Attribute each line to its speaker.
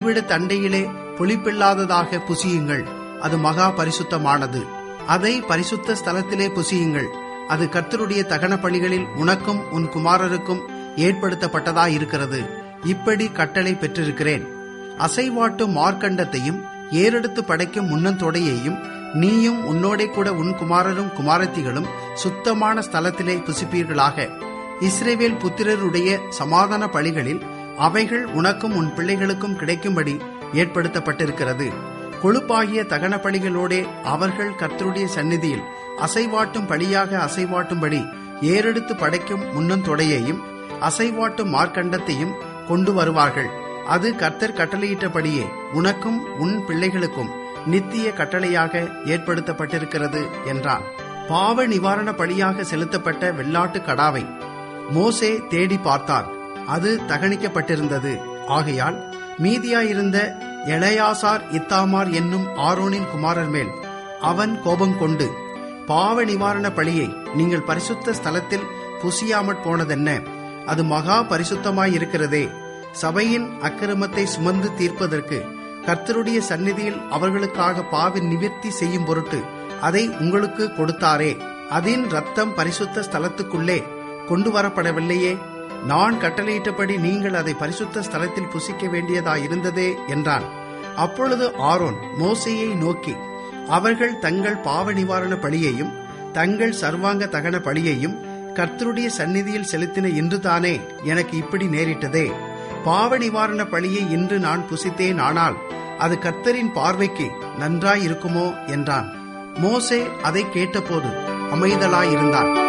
Speaker 1: வீடு தண்டையிலே புளிப்பில்லாததாக புசியுங்கள் அது மகா பரிசுத்தமானது அதை பரிசுத்த ஸ்தலத்திலே புசியுங்கள் அது கர்த்தருடைய தகன பணிகளில் உனக்கும் உன் குமாரருக்கும் ஏற்படுத்தப்பட்டதாயிருக்கிறது இப்படி கட்டளை பெற்றிருக்கிறேன் அசைவாட்டு மார்க்கண்டத்தையும் ஏறெடுத்து படைக்கும் முன்னந்தொடையையும் நீயும் உன்னோடே கூட உன் குமாரரும் குமாரத்திகளும் சுத்தமான ஸ்தலத்திலே புசிப்பீர்களாக இஸ்ரேவேல் புத்திரருடைய சமாதான பலிகளில் அவைகள் உனக்கும் உன் பிள்ளைகளுக்கும் கிடைக்கும்படி ஏற்படுத்தப்பட்டிருக்கிறது கொழுப்பாகிய தகன பலிகளோடே அவர்கள் கர்த்தருடைய சந்நிதியில் அசைவாட்டும் பலியாக அசைவாட்டும்படி ஏறெடுத்து படைக்கும் முன்னந்தொடையையும் அசைவாட்டும் மார்க்கண்டத்தையும் கொண்டு வருவார்கள் அது கர்த்தர் கட்டளையிட்டபடியே உனக்கும் உன் பிள்ளைகளுக்கும் நித்திய கட்டளையாக ஏற்படுத்தப்பட்டிருக்கிறது என்றான் பாவ நிவாரண பலியாக செலுத்தப்பட்ட வெள்ளாட்டு கடாவை மோசே தேடி பார்த்தான் அது தகனிக்கப்பட்டிருந்தது ஆகையால் மீதியாயிருந்த எளையாசார் இத்தாமார் என்னும் ஆரோனின் குமாரர் மேல் அவன் கோபம் கொண்டு பாவ நிவாரண பலியை நீங்கள் பரிசுத்த ஸ்தலத்தில் புசியாமற் போனதென்ன அது மகா பரிசுத்தமாயிருக்கிறதே சபையின் அக்கிரமத்தை சுமந்து தீர்ப்பதற்கு கர்த்தருடைய சந்நிதியில் அவர்களுக்காக பாவி நிவிர்த்தி செய்யும் பொருட்டு அதை உங்களுக்கு கொடுத்தாரே அதன் ரத்தம் பரிசுத்த ஸ்தலத்துக்குள்ளே கொண்டு வரப்படவில்லையே நான் கட்டளையிட்டபடி நீங்கள் அதை பரிசுத்த ஸ்தலத்தில் புசிக்க வேண்டியதாயிருந்ததே என்றான் அப்பொழுது ஆரோன் மோசையை நோக்கி அவர்கள் தங்கள் பாவ நிவாரண பலியையும் தங்கள் சர்வாங்க தகன பலியையும் கர்த்தருடைய சந்நிதியில் செலுத்தின இன்றுதானே எனக்கு இப்படி நேரிட்டதே பாவ நிவாரண பலியை இன்று நான் புசித்தேன் ஆனால் அது கர்த்தரின் பார்வைக்கு நன்றாயிருக்குமோ என்றான் மோசே அதை கேட்டபோது அமைதலாயிருந்தான்